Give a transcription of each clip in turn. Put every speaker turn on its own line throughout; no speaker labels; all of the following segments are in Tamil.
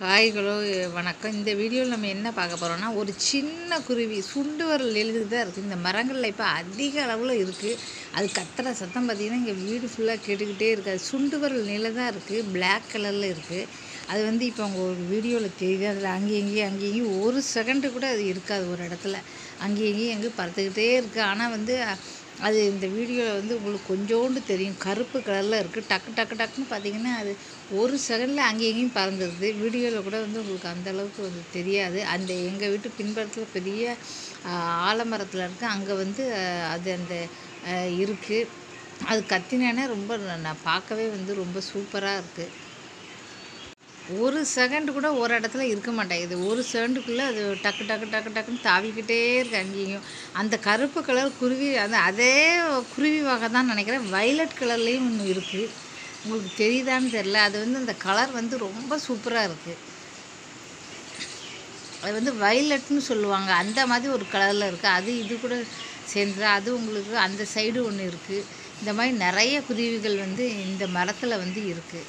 ஹாய் ஹலோ வணக்கம் இந்த வீடியோவில் நம்ம என்ன பார்க்க போகிறோம்னா ஒரு சின்ன குருவி சுண்டு வரல் எழுது தான் இருக்குது இந்த மரங்களில் இப்போ அதிக அளவில் இருக்குது அது கத்துற சத்தம் பார்த்திங்கன்னா இங்கே வீடு ஃபுல்லாக கேட்டுக்கிட்டே இருக்குது அது சுண்டு வரல் நிலை தான் இருக்குது Black கலரில் இருக்குது அது வந்து இப்போ அவங்க ஒரு வீடியோவில் தெரியுது அதில் அங்கேயும் இங்கேயும் அங்கேயும் இங்கேயும் ஒரு செகண்டு கூட அது இருக்காது ஒரு இடத்துல அங்கேயும் இங்கேயும் எங்கேயும் பறந்துக்கிட்டே இருக்குது ஆனால் வந்து அது இந்த வீடியோவில் வந்து உங்களுக்கு கொஞ்சோண்டு தெரியும் கருப்பு கலரில் இருக்குது டக்கு டக்கு டக்குன்னு பார்த்தீங்கன்னா அது ஒரு செகண்டில் அங்கேயும் இங்கேயும் பறந்துடுது வீடியோவில் கூட வந்து உங்களுக்கு அந்த அளவுக்கு வந்து தெரியாது அந்த எங்கள் வீட்டு பின்புறத்தில் பெரிய ஆஹ், ஆலமரத்தில் இருக்குது அங்கே வந்து ஆஹ், அது அந்த இருக்குது அது கத்தினேன்னா ரொம்ப நான் பார்க்கவே வந்து ரொம்ப சூப்பராக இருக்குது ஒரு செகண்ட் கூட ஒரு இடத்துல இருக்க மாட்டேங்குது ஒரு செகண்டுக்குள்ளே அது டக்கு டக்கு டக்கு டக்குன்னு தாவிக்கிட்டே இருக்கு அங்கேயும் அந்த கருப்பு கலர் குருவி அந்த அதே குருவி வகை தான் நினைக்கிறேன் வைலட் கலர்லேயும் ஒன்று இருக்குது உங்களுக்கு தெரியுதான்னு தெரில அது வந்து அந்த கலர் வந்து ரொம்ப சூப்பராக இருக்குது அது வந்து வைலட்னு சொல்லுவாங்க அந்த மாதிரி ஒரு கலரில் இருக்குது அது இது கூட சேர்ந்து அது உங்களுக்கு அந்த சைடு ஒன்று இருக்குது இந்த மாதிரி நிறைய குருவிகள் வந்து இந்த மரத்தில் வந்து இருக்குது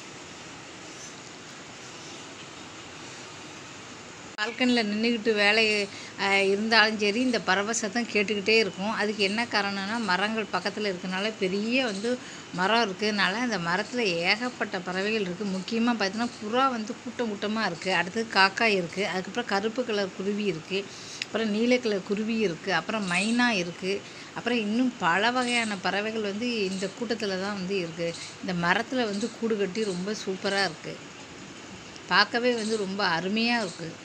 பால்கனியில் நின்றுக்கிட்டு வேலை அஹ், இருந்தாலும் சரி இந்த பறவை சத்தம் கேட்டுக்கிட்டே இருக்கும் அதுக்கு என்ன காரணம்னா மரங்கள் பக்கத்தில் இருக்கனால பெரிய வந்து மரம் இருக்கிறதுனால அந்த மரத்தில் ஏகப்பட்ட பறவைகள் இருக்குது முக்கியமாக பார்த்தீங்கன்னா புறா வந்து கூட்டம் கூட்டமாக இருக்குது அடுத்தது காக்காய் இருக்குது அதுக்கப்புறம் கருப்பு கலர் குருவி இருக்குது அப்புறம் நீல கலர் குருவி இருக்குது அப்புறம் மைனா இருக்குது அப்புறம் இன்னும் பல வகையான பறவைகள் வந்து இந்த கூட்டத்தில் தான் வந்து இருக்குது இந்த மரத்தில் வந்து கூடு கட்டி ரொம்ப சூப்பராக இருக்குது பார்க்கவே வந்து ரொம்ப அருமையாக இருக்குது